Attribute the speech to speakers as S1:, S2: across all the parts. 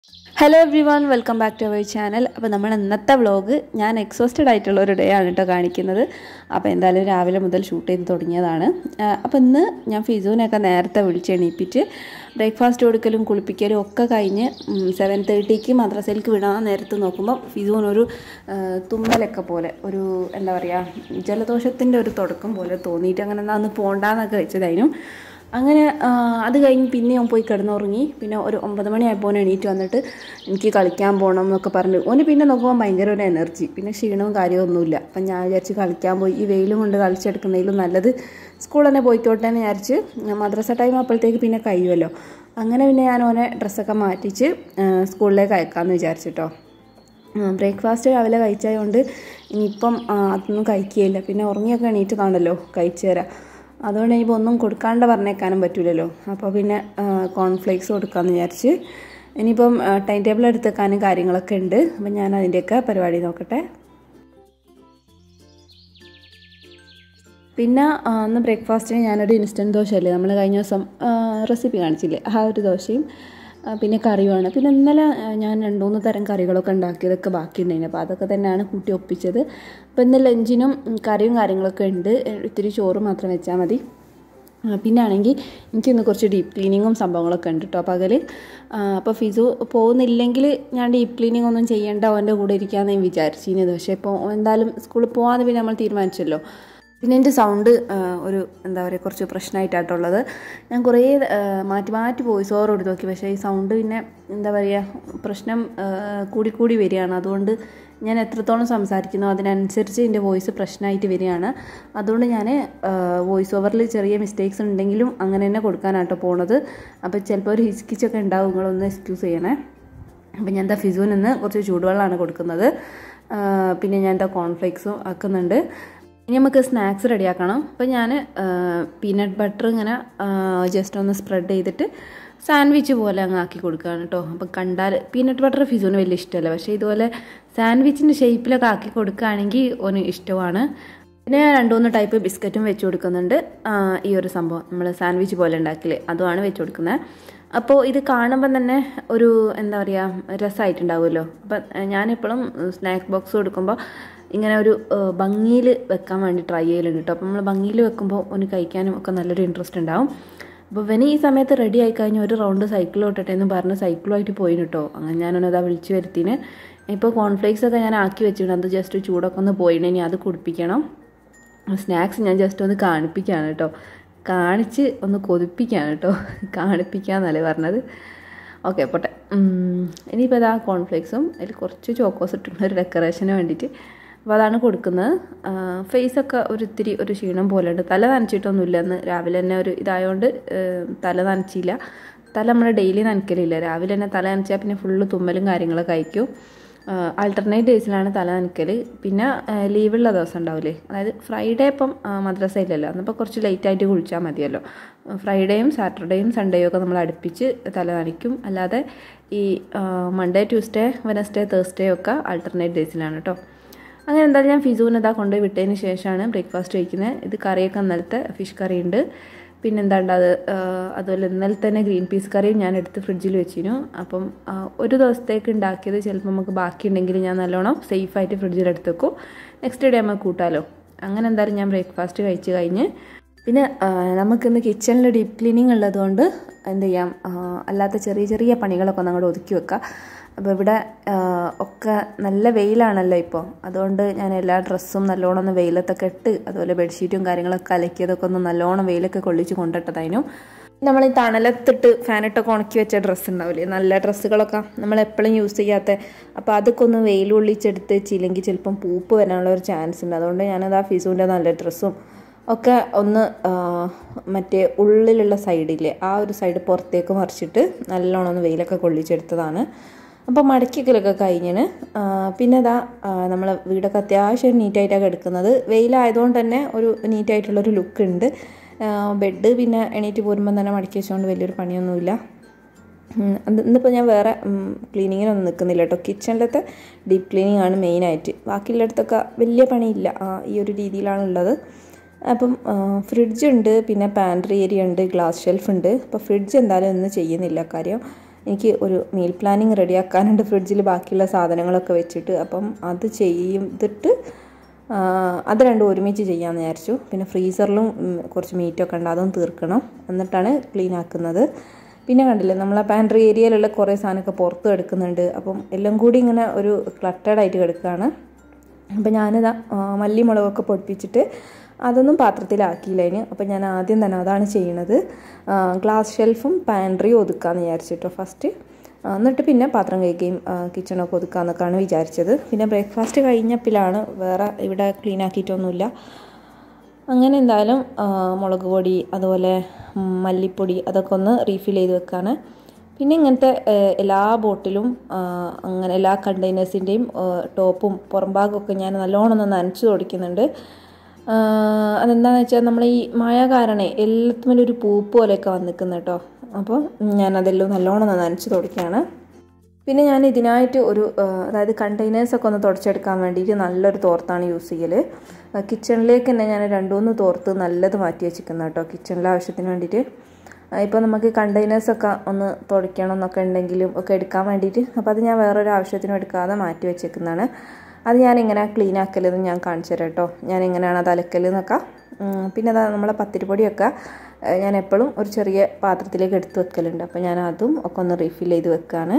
S1: hello everyone welcome back to our channel അപ്പോൾ നമ്മൾ ഇന്നത്തെ വ്ളോഗ് ഞാൻ എക്സോസ്റ്റഡ് ആയിട്ടുള്ള ഒരു ഡേ ആണ് കേട്ടോ കാണിക്കുന്നത് അപ്പോൾ എന്തായാലും രാവിലെ മുതൽ ഷൂട്ട് ചെയ്ത് തുടങ്ങിയതാണ് ആ, അപ്പോൾ ഇന്ന് ഞാൻ ഫിസൂനെയൊക്കെ നേരത്തെ വിളിച്ച് എണീപ്പിച്ച് ബ്രേക്ക്ഫാസ്റ്റ് കൊടുക്കലും കുളിപ്പിക്കലും ഒക്കെ കഴിഞ്ഞ് സെവൻ തേർട്ടിക്ക് മദ്രസയിലേക്ക് വിടാൻ നേരത്ത് നോക്കുമ്പോൾ ഫിസൂനൊരു ആ, തുമ്മലൊക്കെ പോലെ ഒരു എന്താ പറയുക ജലദോഷത്തിൻ്റെ ഒരു തുടക്കം പോലെ തോന്നിയിട്ട് അങ്ങനെ എന്നാ അന്ന് പോണ്ടാന്നൊക്കെ വെച്ചതായിരുന്നു അങ്ങനെ ആ, അത് കഴിഞ്ഞ് പിന്നെ ഞാൻ പോയി കിടന്നുറങ്ങി പിന്നെ ഒരു ഒമ്പത് മണിയായപ്പോൾ എണീറ്റ് വന്നിട്ട് എനിക്ക് കളിക്കാൻ പോകണം എന്നൊക്കെ പറഞ്ഞു ഓന് പിന്നെ നോക്കുമ്പോൾ ഭയങ്കര ഒരു എനർജി പിന്നെ ക്ഷീണവും കാര്യമൊന്നുമില്ല അപ്പം ഞാൻ വിചാരിച്ച് കളിക്കാൻ പോയി ഈ വെയിലും കൊണ്ട് കളിച്ചെടുക്കുന്നതിലും നല്ലത് സ്കൂൾ തന്നെ പോയിക്കോട്ടെ എന്ന് വിചാരിച്ച് മദ്രസ ടൈം അപ്പോഴത്തേക്ക് പിന്നെ കഴിയുമല്ലോ അങ്ങനെ പിന്നെ ഞാൻ ഓനെ ഡ്രസ്സൊക്കെ മാറ്റിച്ച് ആ, സ്കൂളിലേക്ക് അയക്കാമെന്ന് വിചാരിച്ചിട്ടോ ബ്രേക്ക്ഫാസ്റ്റ് രാവിലെ കഴിച്ചതുകൊണ്ട് ഇനിയിപ്പം ആ, അതൊന്നും കഴിക്കുകയില്ല പിന്നെ ഉറങ്ങിയൊക്കെ എണീറ്റ് കാണല്ലോ കഴിച്ചു തരാം അതുകൊണ്ട് ഇനിയിപ്പോൾ ഒന്നും കൊടുക്കാണ്ട് പറഞ്ഞേക്കാനും പറ്റില്ലല്ലോ അപ്പോൾ പിന്നെ കോൺഫ്ലേക്സ് കൊടുക്കാമെന്ന് വിചാരിച്ച് ഇനിയിപ്പം ടൈം ടേബിൾ എടുത്തേക്കാനും കാര്യങ്ങളൊക്കെ ഉണ്ട് അപ്പം ഞാൻ അതിൻ്റെയൊക്കെ പരിപാടി നോക്കട്ടെ പിന്നെ ആ, അന്ന് ബ്രേക്ക്ഫാസ്റ്റിന് ഞാനൊരു ഇൻസ്റ്റൻറ്റ് ദോശയല്ലേ നമ്മൾ കഴിഞ്ഞ ദിവസം റെസിപ്പി കാണിച്ചില്ലേ ആ ഒരു ദോശയും ആ, പിന്നെ കറിയുമാണ് പിന്നെ ഇന്നലെ ആ, ഞാൻ രണ്ട് മൂന്ന് തരം കറികളൊക്കെ ഉണ്ടാക്കിയതൊക്കെ ബാക്കിയുണ്ടായിരുന്നു അപ്പോൾ അതൊക്കെ തന്നെയാണ് കൂട്ടി ഒപ്പിച്ചത് അപ്പോൾ ഇന്ന് ലഞ്ചിനും ഉം, കറിയും കാര്യങ്ങളൊക്കെ ഉണ്ട് ഇത്തിരി ചോറ് മാത്രം വെച്ചാൽ മതി ആ, പിന്നെ ആണെങ്കിൽ എനിക്കിന്ന് കുറച്ച് ഡീപ്പ് ക്ലീനിങ്ങും സംഭവങ്ങളൊക്കെ ഉണ്ട് കേട്ടോ പകൽ അപ്പോൾ ഫിസു പോകുന്നില്ലെങ്കിൽ ഞാൻ ഡീപ്പ് ക്ലീനിങ് ഒന്നും ചെയ്യേണ്ട അവൻ്റെ കൂടെ ഇരിക്കാമെന്ന് ഞാൻ വിചാരിച്ചിരുന്നത് പക്ഷേ ഇപ്പോൾ എന്തായാലും സ്കൂളിൽ പോകാമെന്ന് പിന്നെ നമ്മൾ തീരുമാനിച്ചല്ലോ പിന്നെ എൻ്റെ സൗണ്ട് ഒരു എന്താ പറയുക കുറച്ച് പ്രശ്നമായിട്ടാട്ടുള്ളത് ഞാൻ കുറേ ആ, മാറ്റി മാറ്റി വോയിസ് ഓവർ കൊടുത്ത് നോക്കി പക്ഷേ ഈ സൗണ്ട് പിന്നെ എന്താ പറയുക പ്രശ്നം ആ, കൂടി കൂടി വരികയാണ് അതുകൊണ്ട് ഞാൻ എത്രത്തോളം സംസാരിക്കുന്നു അതിനനുസരിച്ച് എൻ്റെ വോയിസ് പ്രശ്നമായിട്ട് വരികയാണ് അതുകൊണ്ട് ഞാൻ വോയിസ് ഓവറിൽ ചെറിയ മിസ്റ്റേക്സ് ഉണ്ടെങ്കിലും അങ്ങനെ തന്നെ കൊടുക്കാനാട്ടോ പോണത് അപ്പോൾ ചിലപ്പോൾ ഒരു ഹിസ്കിച്ചൊക്കെ ഉണ്ടാവും നിങ്ങളൊന്ന് എക്സ്ക്യൂസ് ചെയ്യണേ അപ്പം ഞാൻ എന്താ ഫിസൂനിൽ നിന്ന് കുറച്ച് ചൂടുവെള്ളമാണ് കൊടുക്കുന്നത് ആ, പിന്നെ ഞാൻ എന്താ കോൺഫ്ലേക്സും ആക്കുന്നുണ്ട് ഇനി നമുക്ക് സ്നാക്സ് റെഡിയാക്കണം അപ്പോൾ ഞാൻ പീനട്ട് ബട്ടർ ഇങ്ങനെ ജസ്റ്റ് ഒന്ന് സ്പ്രെഡ് ചെയ്തിട്ട് സാൻഡ്വിച്ച് പോലെ അങ്ങ് ആക്കി കൊടുക്കുകയാണ് കേട്ടോ അപ്പം കണ്ടാൽ പീനട്ട് ബട്ടർ ഫിസൂന് വലിയ ഇഷ്ടമല്ല പക്ഷേ ഇതുപോലെ സാൻഡ്വിച്ചിൻ്റെ ഷേപ്പിലൊക്കെ ആക്കി കൊടുക്കുകയാണെങ്കിൽ ഓന് ഇഷ്ടമാണ് പിന്നെ ഞാൻ രണ്ട് മൂന്ന് ടൈപ്പ് ബിസ്ക്കറ്റും വെച്ച് കൊടുക്കുന്നുണ്ട് ആ, ഈ ഒരു സംഭവം നമ്മൾ സാൻഡ്വിച്ച് പോലെ ഉണ്ടാക്കില്ലേ അതുമാണ് വെച്ച് കൊടുക്കുന്നത് അപ്പോൾ ഇത് കാണുമ്പം തന്നെ ഒരു എന്താ പറയുക രസമായിട്ടുണ്ടാവുമല്ലോ അപ്പം ഞാനെപ്പോഴും സ്നാക്ക് ബോക്സ് കൊടുക്കുമ്പോൾ ഇങ്ങനെ ഒരു ഭംഗിയിൽ വെക്കാൻ വേണ്ടി ട്രൈ ചെയ്യലുണ്ട് കേട്ടോ അപ്പം നമ്മൾ ഭംഗിയിൽ വെക്കുമ്പോൾ ഒന്ന് കഴിക്കാനും ഒക്കെ നല്ലൊരു ഇൻട്രസ്റ്റ് ഉണ്ടാവും അപ്പോൾ ഇവന് ഈ സമയത്ത് റെഡി ആയി കഴിഞ്ഞ് ഒരു റൗണ്ട് സൈക്കിൾ ഓട്ടട്ടെ എന്ന് പറഞ്ഞ് സൈക്കിളുമായിട്ട് പോയി കേട്ടോ അങ്ങനെ ഞാനൊന്നതാ വിളിച്ച് വരുത്തിന് ഇപ്പോൾ കോൺഫ്ലേക്സ് ഒക്കെ ഞാൻ ആക്കി വെച്ചിട്ടുണ്ട് അത് ജസ്റ്റ് ചൂടൊക്കെ ഒന്ന് പോയിന് ഇനി അത് കുടിപ്പിക്കണം സ്നാക്സ് ഞാൻ ജസ്റ്റ് ഒന്ന് കാണിപ്പിക്കുകയാണ് കേട്ടോ കാണിച്ച് ഒന്ന് കൊതിപ്പിക്കുകയാണ് കേട്ടോ കാണിപ്പിക്കാന്നല്ലേ പറഞ്ഞത് ഓക്കെ പോട്ടെ ഉം, ഇനിയിപ്പോൾ ഇതാ കോൺഫ്ലേക്സും അതിൽ കുറച്ച് ചോക്കോസ് ഇട്ടിട്ടുണ്ട് ഒരു ഡെക്കറേഷന് വേണ്ടിയിട്ട് അപ്പോൾ അതാണ് കൊടുക്കുന്നത് ഫേസൊക്കെ ഒരു ഇത്തിരി ഒരു ക്ഷീണം പോലെ ഉണ്ട് തല നനച്ചിട്ടൊന്നുമില്ല എന്ന് രാവിലെ തന്നെ ഒരു ഇതായതുകൊണ്ട് ഏഹ്, തല നനച്ചില്ല തല നമ്മൾ ഡെയിലി നനയ്ക്കലില്ല രാവിലെ തന്നെ തല നനച്ചാൽ പിന്നെ ഫുള്ള് തുമ്മലും കാര്യങ്ങളൊക്കെ അയക്കും ആൾട്ടർനേറ്റ് ഡേയ്സിലാണ് തല നനയ്ക്കൽ പിന്നെ ലീവുള്ള ദിവസം ഉണ്ടാവില്ലേ അതായത് ഫ്രൈഡേ ഇപ്പം ആ, മദ്രസ ഇല്ലല്ലോ അന്നപ്പോൾ കുറച്ച് ലേറ്റായിട്ട് കുളിച്ചാൽ മതിയല്ലോ ഫ്രൈഡേയും സാറ്റർഡേയും സൺഡേയും ഒക്കെ നമ്മൾ അടുപ്പിച്ച് തല നനയ്ക്കും അല്ലാതെ ഈ മൺഡേ ട്യൂസ്ഡേ വെനസ്ഡേ തേഴ്സ്ഡേ ഒക്കെ ആൾട്ടർനേറ്റ് ഡേയ്സിലാണ് കേട്ടോ അങ്ങനെ എന്തായാലും ഞാൻ ഫിസൂന് ഇതാ കൊണ്ടുപോയി വിട്ടതിന് ശേഷമാണ് ബ്രേക്ക്ഫാസ്റ്റ് കഴിക്കുന്നത് ഇത് കറിയൊക്കെ ഇന്നലത്തെ ഫിഷ് കറി ഉണ്ട് പിന്നെ എന്താണ്ട് അത് ആ, അതുപോലെ ഇന്നലെ തന്നെ ഗ്രീൻ പീസ് കറിയും ഞാൻ എടുത്ത് ഫ്രിഡ്ജിൽ വെച്ചിരുന്നു അപ്പം ആ, ഒരു ദിവസത്തേക്ക് ഉണ്ടാക്കിയത് ചിലപ്പോൾ നമുക്ക് ബാക്കിയുണ്ടെങ്കിൽ ഞാൻ നല്ലോണം സേഫായിട്ട് ഫ്രിഡ്ജിൽ എടുത്ത് വെക്കും നെക്സ്റ്റ് ഡേ നമുക്ക് കൂട്ടാലോ അങ്ങനെ എന്തായാലും ഞാൻ ബ്രേക്ക്ഫാസ്റ്റ് കഴിച്ച് കഴിഞ്ഞ് പിന്നെ ആ, നമുക്കിന്ന് കിച്ചണിൽ ഡീപ്പ് ക്ലീനിങ് ഉള്ളതുകൊണ്ട് എന്ത് ചെയ്യാം ആ, അല്ലാത്ത ചെറിയ ചെറിയ പണികളൊക്കെ ഒന്ന് അങ്ങോട്ട് ഒതുക്കി വെക്കാം അപ്പോൾ ഇവിടെ ആ, ഒക്കെ നല്ല വെയിലാണല്ലോ ഇപ്പോൾ അതുകൊണ്ട് ഞാൻ എല്ലാ ഡ്രസ്സും നല്ലോണം ഒന്ന് വെയിലത്തൊക്കെ ഇട്ട് അതുപോലെ ബെഡ്ഷീറ്റും കാര്യങ്ങളൊക്കെ അലക്കിയതൊക്കെ ഒന്ന് നല്ലോണം വെയിലൊക്കെ കൊള്ളിച്ച് കൊണ്ടിട്ടതായിരുന്നു നമ്മൾ ഈ തണലത്തിട്ട് ഫാനിട്ടൊക്കെ ഉണക്കി വെച്ച ഡ്രസ്സ് ഉണ്ടാവില്ലേ നല്ല ഡ്രസ്സുകളൊക്കെ നമ്മൾ എപ്പോഴും യൂസ് ചെയ്യാത്ത അപ്പോൾ അതൊക്കെ ഒന്ന് വെയിൽ കൊള്ളിച്ചെടുത്ത് വെച്ചില്ലെങ്കിൽ ചിലപ്പം പൂപ്പ് വരാനുള്ള ഒരു ചാൻസ് ഉണ്ട് അതുകൊണ്ട് ഞാനത് ആ ഫിസൂൻ്റെ നല്ല ഡ്രസ്സും ഒക്കെ ഒന്ന് ആ, മറ്റേ ഉള്ളിലുള്ള സൈഡില്ലേ ആ ഒരു സൈഡ് പുറത്തേക്ക് മറിച്ചിട്ട് നല്ലോണം ഒന്ന് വെയിലൊക്കെ കൊള്ളിച്ചെടുത്തതാണ് അപ്പോൾ മടക്കിക്കലൊക്കെ കഴിഞ്ഞിന് ആ, പിന്നെ ഇതാ നമ്മൾ വീടൊക്കെ അത്യാവശ്യം നീറ്റായിട്ടൊക്കെ എടുക്കുന്നത് വെയിലായതുകൊണ്ട് തന്നെ ഒരു നീറ്റായിട്ടുള്ളൊരു ലുക്ക് ഉണ്ട് ബെഡ് പിന്നെ എണീറ്റ് പോരുമ്പോൾ തന്നെ മടക്കി വെച്ചുകൊണ്ട് വലിയൊരു പണിയൊന്നുമില്ല ഉം, അത് ഇന്നിപ്പോൾ ഞാൻ വേറെ ക്ലീനിങ്ങിനൊന്നും നിൽക്കുന്നില്ല കേട്ടോ കിച്ചണിലത്തെ ഡീപ്പ് ക്ലീനിങ് ആണ് മെയിനായിട്ട് ബാക്കിയുള്ളിടത്തൊക്കെ വലിയ പണിയില്ല ആ, ഈ ഒരു രീതിയിലാണുള്ളത് അപ്പം ഫ്രിഡ്ജ് ഉണ്ട് പിന്നെ പാൻട്രി ഏരിയ ഉണ്ട് ഗ്ലാസ് ഷെൽഫ് ഉണ്ട് അപ്പോൾ ഫ്രിഡ്ജ് എന്തായാലും ഒന്നും ചെയ്യുന്നില്ല കാര്യം
S2: എനിക്ക് ഒരു മീൽ പ്ലാനിങ് റെഡിയാക്കാനുണ്ട് ഫ്രിഡ്ജിൽ ബാക്കിയുള്ള സാധനങ്ങളൊക്കെ വെച്ചിട്ട് അപ്പം അത് ചെയ്തിട്ട് ആ, അത് രണ്ടും ഒരുമിച്ച് ചെയ്യാമെന്ന് വിചാരിച്ചു പിന്നെ ഫ്രീസറിലും ഉം, കുറച്ച് മീറ്റൊക്കെ ഉണ്ട് അതും തീർക്കണം എന്നിട്ടാണ് ക്ലീൻ ആക്കുന്നത് പിന്നെ കണ്ടില്ലേ നമ്മളെ പാൻട്രി ഏരിയയിലുള്ള കുറേ സാധനമൊക്കെ പുറത്ത് കിടക്കുന്നുണ്ട് അപ്പം എല്ലാം കൂടി ഇങ്ങനെ ഒരു ക്ലട്ടേഡായിട്ട് കിടക്കുകയാണ് അപ്പം ഞാനിതാ ആ, മല്ലി മുളകൊക്കെ പൊടിപ്പിച്ചിട്ട് അതൊന്നും പാത്രത്തിലാക്കിയില്ല അതിന് അപ്പം ഞാൻ ആദ്യം തന്നെ അതാണ് ചെയ്യണത് ആ, ഗ്ലാസ് ഷെൽഫും പാൻട്രിയും ഒതുക്കാമെന്ന് വിചാരിച്ചിട്ടോ ഫസ്റ്റ് ആ, എന്നിട്ട് പിന്നെ പാത്രം കഴിക്കുകയും കിച്ചണൊക്കെ ഒതുക്കാമെന്നൊക്കെയാണ് വിചാരിച്ചത് പിന്നെ ബ്രേക്ക്ഫാസ്റ്റ് കഴിഞ്ഞപ്പിലാണ് വേറെ ഇവിടെ ക്ലീൻ ആക്കിയിട്ടൊന്നുമില്ല അങ്ങനെ എന്തായാലും ആ, മുളക് പൊടി അതുപോലെ ഉം, മല്ലിപ്പൊടി അതൊക്കെ ഒന്ന് റീഫിൽ ചെയ്ത് വെക്കാണ് പിന്നെ ഇങ്ങനത്തെ ആ, എല്ലാ ബോട്ടിലും ആ, അങ്ങനെ എല്ലാ കണ്ടെയ്നേഴ്സിൻ്റെയും ടോപ്പും പുറംഭാഗമൊക്കെ ഞാൻ നല്ലോണം ഒന്ന് നനച്ച് തുടയ്ക്കുന്നുണ്ട് ആ, അതെന്താണെന്ന് വെച്ചാൽ നമ്മൾ ഈ മഴ കാരണേ എല്ലാത്തിലും ഒരു പൂപ്പ് പോലെയൊക്കെ വന്നിരിക്കുന്നു കേട്ടോ അപ്പോൾ ഞാനതെല്ലാം നല്ലോണം ഒന്ന് നനച്ച് തുടയ്ക്കുകയാണ് പിന്നെ ഞാൻ ഇതിനായിട്ട് ഒരു ആ, അതായത് കണ്ടെയ്നേഴ്സൊക്കെ ഒന്ന് തുടച്ചെടുക്കാൻ വേണ്ടിയിട്ട് നല്ലൊരു തോർത്താണ് യൂസ് ചെയ്യൽ കിച്ചണിലേക്ക് തന്നെ ഞാൻ രണ്ട് മൂന്ന് തോർത്ത് നല്ലത് മാറ്റി വെച്ചിരിക്കുന്നത് കേട്ടോ കിച്ചണിലെ ആവശ്യത്തിന് വേണ്ടിയിട്ട് ഇപ്പോൾ നമുക്ക് കണ്ടെയ്നേഴ്സൊക്കെ ഒന്ന് തുടയ്ക്കണം എന്നൊക്കെ ഉണ്ടെങ്കിലും ഒക്കെ എടുക്കാൻ വേണ്ടിയിട്ട് അപ്പോൾ അത് ഞാൻ വേറൊരു ആവശ്യത്തിനും എടുക്കാതെ മാറ്റി വെച്ചേക്കുന്നതാണ് അത് ഞാൻ എങ്ങനെ ക്ലീൻ ആക്കലെന്ന് ഞാൻ കാണിച്ചു തരാം കേട്ടോ ഞാൻ എങ്ങനെയാണ് അത് അലക്കലെന്നൊക്കെ ഉം, പിന്നെ അതാ നമ്മളെ പത്തിരിപ്പൊടിയൊക്കെ ഏഹ്, ഞാൻ എപ്പോഴും ഒരു ചെറിയ പാത്രത്തിലേക്ക് എടുത്ത് വെക്കലുണ്ട് അപ്പോൾ ഞാൻ അതും ഒക്കെ ഒന്ന് റീഫിൽ ചെയ്ത് വെക്കുകയാണ്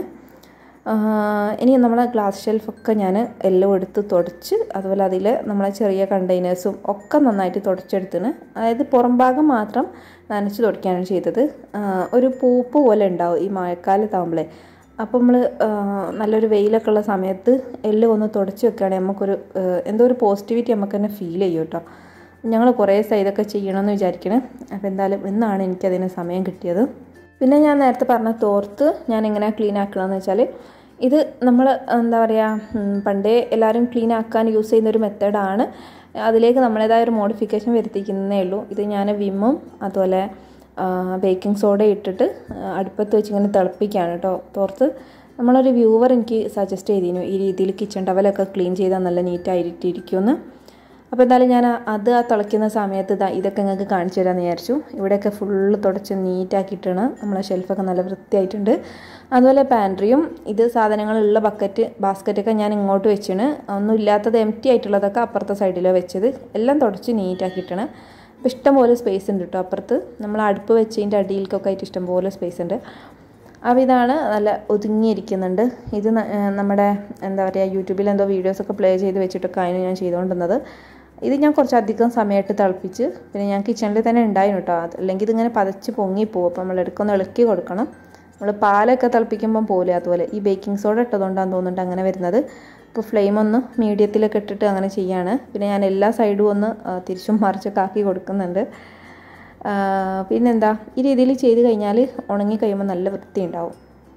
S2: ആഹ് ഇനി നമ്മളെ ഗ്ലാസ് ഷെൽഫൊക്കെ ഞാൻ എല്ലാം എടുത്ത് തുടച്ച് അതുപോലെ അതിൽ നമ്മളെ ചെറിയ കണ്ടെയ്നേഴ്സും ഒക്കെ നന്നായിട്ട് തുടച്ചെടുത്തിന് അതായത് പുറം ഭാഗം മാത്രം നനച്ച് തുടയ്ക്കുകയാണ് ചെയ്തത് ആഹ് ഒരു പൂപ്പ് പോലെ ഉണ്ടാവും ഈ മഴക്കാലത്താകുമ്പോഴേ അപ്പോൾ നമ്മൾ നല്ലൊരു വെയിലൊക്കെ ഉള്ള സമയത്ത് എല്ലാം ഒന്ന് തുടച്ച് വെക്കുകയാണെങ്കിൽ നമുക്കൊരു ആഹ് എന്തോ ഒരു പോസിറ്റിവിറ്റി നമുക്ക് തന്നെ ഫീൽ ചെയ്യും കേട്ടോ ഞങ്ങൾ കുറേ ദിവസം ഇതൊക്കെ ചെയ്യണമെന്ന് വിചാരിക്കണേ അപ്പോൾ എന്തായാലും ഇന്നാണ് എനിക്കതിന് സമയം കിട്ടിയത് പിന്നെ ഞാൻ നേരത്തെ പറഞ്ഞ തോർത്ത് ഞാൻ എങ്ങനെ ക്ലീൻ ആക്കണമെന്ന് വെച്ചാൽ ഇത് നമ്മൾ എന്താ പറയുക ഉം, പണ്ടേ എല്ലാവരും ക്ലീൻ ആക്കാൻ യൂസ് ചെയ്യുന്ന ഒരു മെത്തേഡാണ് അതിലേക്ക് നമ്മളേതായ ഒരു മോഡിഫിക്കേഷൻ വരുത്തിക്കുന്നേ ഉള്ളൂ ഇത് ഞാൻ വിമ്മും അതുപോലെ ബേക്കിംഗ് സോഡ ഇട്ടിട്ട് ആ, അടുപ്പത്ത് വെച്ച് ഇങ്ങനെ തിളപ്പിക്കുകയാണ് കേട്ടോ തോർത്ത് നമ്മളൊരു വ്യൂവർ എനിക്ക് സജസ്റ്റ് ചെയ്തിരുന്നു ഈ രീതിയിൽ കിച്ചൺ ടവലൊക്കെ ക്ലീൻ ചെയ്താൽ നല്ല നീറ്റായിട്ടിരിക്കുമെന്ന് അപ്പോൾ എന്തായാലും ഞാൻ ആ- അത് ആ തിളയ്ക്കുന്ന സമയത്ത് ഇതാ ഇതൊക്കെ നിങ്ങൾക്ക് കാണിച്ചു തരാമെന്ന് വിചാരിച്ചു ഇവിടെയൊക്കെ ഫുള്ള് തുടച്ച് നീറ്റാക്കിയിട്ടാണ് നമ്മളെ ഷെൽഫൊക്കെ നല്ല വൃത്തിയായിട്ടുണ്ട് അതുപോലെ പാൻട്രിയും ഇത് സാധനങ്ങളുള്ള ബക്കറ്റ് ബാസ്ക്കറ്റൊക്കെ ഞാൻ ഇങ്ങോട്ട് വെച്ചാണ് ഒന്നും ഇല്ലാത്തത് എം ടി ആയിട്ടുള്ളതൊക്കെ അപ്പുറത്തെ സൈഡിലാണ് വെച്ചത് എല്ലാം തുടച്ച് നീറ്റാക്കിയിട്ടാണ് അപ്പോൾ ഇഷ്ടംപോലെ സ്പേസ് ഉണ്ട് കേട്ടോ അപ്പുറത്ത് നമ്മൾ അടുപ്പ് വെച്ചതിൻ്റെ അടിയിലേക്കൊക്കെ ആയിട്ട് ഇഷ്ടംപോലെ സ്പേസ് ഉണ്ട് അപ്പോൾ ഇതാണ് നല്ല ഒതുങ്ങിയിരിക്കുന്നുണ്ട് ഇത് ന- ഏഹ് നമ്മുടെ എന്താ പറയുക യൂട്യൂബിൽ എന്തോ വീഡിയോസൊക്കെ പ്ലേ ചെയ്ത് വെച്ചിട്ടൊക്കെ അതിന് ഞാൻ ചെയ്തുകൊണ്ടിരുന്നത് ഇത് ഞാൻ കുറച്ചധികം സമയമായിട്ട് തിളപ്പിച്ച് പിന്നെ ഞാൻ കിച്ചണിൽ തന്നെ ഉണ്ടായിരുന്നു കേട്ടോ അത് അല്ലെങ്കിൽ ഇതിങ്ങനെ പതച്ച് പൊങ്ങിപ്പോവും അപ്പോൾ നമ്മൾ ഇടയ്ക്കൊന്ന് ഇളക്കി കൊടുക്കണം നമ്മൾ പാലൊക്കെ തിളപ്പിക്കുമ്പം പോലെ അതുപോലെ ഈ ബേക്കിംഗ് സോഡ ഇട്ടതുകൊണ്ടാന്ന് തോന്നുന്നുണ്ട് അങ്ങനെ വരുന്നത് അപ്പോൾ ഫ്ലെയിം ഒന്ന് മീഡിയത്തിലൊക്കെ ഇട്ടിട്ട് അങ്ങനെ ചെയ്യാണ് പിന്നെ ഞാൻ എല്ലാ സൈഡും ഒന്ന് ആ, തിരിച്ചും മറിച്ചൊക്കെ ആക്കി കൊടുക്കുന്നുണ്ട് ആ, പിന്നെന്താ ഈ രീതിയിൽ ചെയ്ത് കഴിഞ്ഞാൽ ഉണങ്ങി കഴിയുമ്പോൾ നല്ല വൃത്തി ഉണ്ടാവും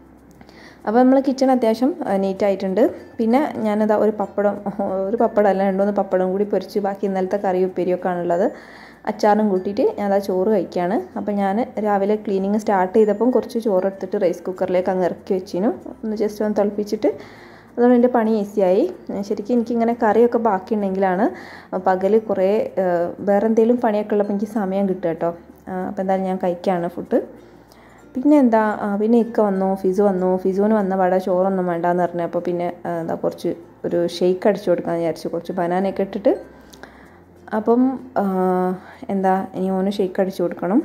S2: അപ്പോൾ നമ്മൾ കിച്ചൺ അത്യാവശ്യം നീറ്റായിട്ടുണ്ട് പിന്നെ ഞാനിതാ ഒരു പപ്പടം ഒരു പപ്പടം അല്ല രണ്ടുമൂന്ന് പപ്പടം കൂടി പൊരിച്ച് ബാക്കി ഇന്നലത്തെ കറി ഉപ്പേരിയൊക്കെ ആണുള്ളത് അച്ചാറും കൂട്ടിയിട്ട് ഞാൻ ആ ചോറ് കഴിക്കുകയാണ് അപ്പോൾ ഞാൻ രാവിലെ ക്ലീനിങ് സ്റ്റാർട്ട് ചെയ്തപ്പം കുറച്ച് ചോറ് എടുത്തിട്ട് റൈസ് കുക്കറിലേക്ക് അങ്ങ് ഇറക്കി വെച്ചിനു ഒന്ന് ജസ്റ്റ് ഒന്ന് തിളപ്പിച്ചിട്ട് അതുകൊണ്ട് എൻ്റെ പണി ഈസിയായി ശരിക്കും എനിക്കിങ്ങനെ കറിയൊക്കെ ബാക്കിയുണ്ടെങ്കിലാണ് പകൽ കുറേ ഏഹ്, വേറെ എന്തെങ്കിലും പണിയൊക്കെ ഉള്ളപ്പോൾ എനിക്ക് സമയം കിട്ടുക കേട്ടോ അപ്പോൾ എന്തായാലും ഞാൻ കഴിക്കുകയാണ് ഫുഡ് പിന്നെ എന്താ ആ, പിന്നെ ഇക്ക വന്നു ഫിസു വന്നു ഫിസുവിന് വന്ന പാടെ ചോറൊന്നും വേണ്ടാന്ന് പറഞ്ഞപ്പോൾ പിന്നെ ആ, എന്താ കുറച്ച് ഒരു ഷെയ്ക്ക് അടിച്ചു കൊടുക്കാമെന്ന് വിചാരിച്ചു കുറച്ച് ബനാനയൊക്കെ ഇട്ടിട്ട് അപ്പം ആ, എന്താ ഇനി ഓന് ഷെയ്ക്ക് അടിച്ചു കൊടുക്കണം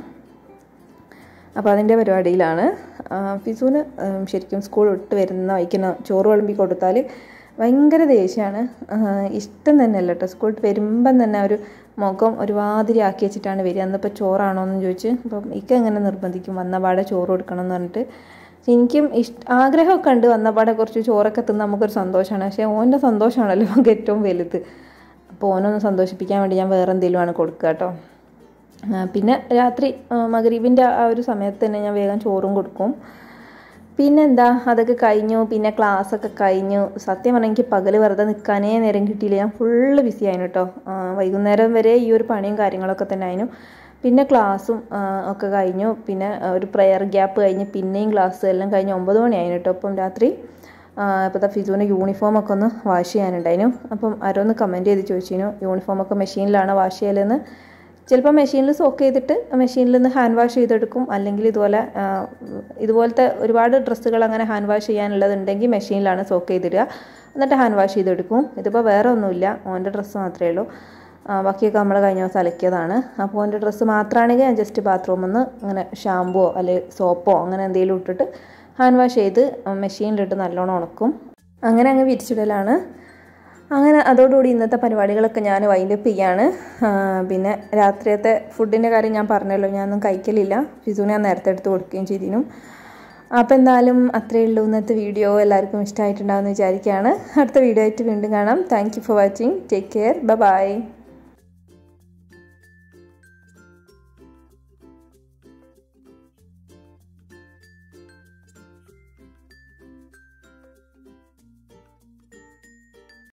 S2: അപ്പോൾ അതിൻ്റെ പരിപാടിയിലാണ് ആ, ഫിസുവിന് ഉം, ശരിക്കും സ്കൂൾ വിട്ട് വരുന്ന വൈക്കുന്ന ചോറ് വിളമ്പി കൊടുത്താൽ ഭയങ്കര ദേഷ്യമാണ് ഇഷ്ടം തന്നെയല്ല കേട്ടോ സ്കൂൾ വിട്ട് വരുമ്പം തന്നെ ഒരു മുഖം ഒരുമാതിരി ആക്കി വെച്ചിട്ടാണ് വരിക അന്നിപ്പോൾ ചോറാണോ എന്ന് ചോദിച്ച് അപ്പം ഇക്ക എങ്ങനെ നിർബന്ധിക്കും വന്ന പാടെ ചോറ് കൊടുക്കണം എന്ന് പറഞ്ഞിട്ട് എനിക്കും ഇഷ്ട ആഗ്രഹമൊക്കെ ഉണ്ട് വന്ന പാടെ കുറച്ച് ചോറൊക്കെ തിന്ന് നമുക്കൊരു സന്തോഷമാണ് പക്ഷേ ഓൻ്റെ സന്തോഷമാണല്ലോ നമുക്ക് ഏറ്റവും വലുത് അപ്പോൾ ഓനൊന്ന് സന്തോഷിപ്പിക്കാൻ വേണ്ടി ഞാൻ വേറെ എന്തെങ്കിലുമാണ് കൊടുക്കുക കേട്ടോ ആ, പിന്നെ രാത്രി ആ, മഗ്‌രിബിൻ്റെ ആ ഒരു സമയത്ത് തന്നെ ഞാൻ വേഗം ചോറും കൊടുക്കും പിന്നെ എന്താ അതൊക്കെ കഴിഞ്ഞു പിന്നെ ക്ലാസ്സൊക്കെ കഴിഞ്ഞു സത്യം പറഞ്ഞാൽ എനിക്ക് പകൽ വെറുതെ നിൽക്കാനേ നേരം കിട്ടിയില്ല ഞാൻ ഫുള്ള് ബിസി ആയിരുന്നു കേട്ടോ ആ, വൈകുന്നേരം വരെ ഈ ഒരു പണിയും കാര്യങ്ങളൊക്കെ തന്നെ ആയിരുന്നു പിന്നെ ക്ലാസ്സും ആ, ഒക്കെ കഴിഞ്ഞു പിന്നെ ആ, ഒരു പ്രെയർ ഗ്യാപ്പ് കഴിഞ്ഞ് പിന്നെയും ക്ലാസ് എല്ലാം കഴിഞ്ഞ് ഒമ്പത് മണിയായിരുന്നു കേട്ടോ അപ്പം രാത്രി ഇപ്പോൾ ഫിസുവിൻ്റെ യൂണിഫോമൊക്കെ ഒന്ന് വാഷ് ചെയ്യാനുണ്ടായിരുന്നു അപ്പം ആരോ ഒന്ന് കമൻറ്റ് ചെയ്ത് ചോദിച്ചിരുന്നു യൂണിഫോമൊക്കെ മെഷീനിലാണ് വാഷ് ചെയ്യലെന്ന് ചിലപ്പോൾ മെഷീനിൽ സോക്ക് ചെയ്തിട്ട് മെഷീനിൽ നിന്ന് ഹാൻഡ് വാഷ് ചെയ്തെടുക്കും അല്ലെങ്കിൽ ഇതുപോലെ ആ, ഇതുപോലത്തെ ഒരുപാട് ഡ്രസ്സുകൾ അങ്ങനെ ഹാൻഡ് വാഷ് ചെയ്യാനുള്ളതുണ്ടെങ്കിൽ മെഷീനിലാണ് സോക്ക് ചെയ്തിടുക എന്നിട്ട് ഹാൻഡ് വാഷ് ചെയ്തെടുക്കും ഇതിപ്പോൾ വേറെ ഒന്നുമില്ല ഓൻ്റെ ഡ്രസ്സ് മാത്രമേ ഉള്ളൂ ആ, ബാക്കിയൊക്കെ നമ്മൾ കഴിഞ്ഞ ദിവസം അലക്കിയതാണ് അപ്പോൾ ഓൻ്റെ ഡ്രസ്സ് മാത്രമാണെങ്കിൽ ഞാൻ ജസ്റ്റ് ബാത്റൂമിൽ നിന്ന് അങ്ങനെ ഷാമ്പുവോ അല്ലെങ്കിൽ സോപ്പോ അങ്ങനെ എന്തെങ്കിലും ഇട്ടിട്ട് ഹാൻഡ് വാഷ് ചെയ്ത് മെഷീനിലിട്ട് നല്ലോണം ഉണക്കും അങ്ങനെ അങ്ങ് വിരിച്ചിടലാണ് അങ്ങനെ അതോടുകൂടി ഇന്നത്തെ പരിപാടികളൊക്കെ ഞാൻ വൈൻഡപ്പ് ചെയ്യാണ് ആ, പിന്നെ രാത്രിയത്തെ ഫുഡിൻ്റെ കാര്യം ഞാൻ പറഞ്ഞല്ലോ ഞാനൊന്നും കഴിക്കലില്ല ഫിസുവിനെ ഞാൻ നേരത്തെ എടുത്ത് കൊടുക്കുകയും ചെയ്തിനും അപ്പോൾ എന്തായാലും അത്രയേ ഉള്ളൂ ഇന്നത്തെ വീഡിയോ എല്ലാവർക്കും ഇഷ്ടമായിട്ടുണ്ടാകുമെന്ന് വിചാരിക്കുകയാണ് അടുത്ത വീഡിയോ ആയിട്ട് വീണ്ടും കാണാം thank you for watching take care by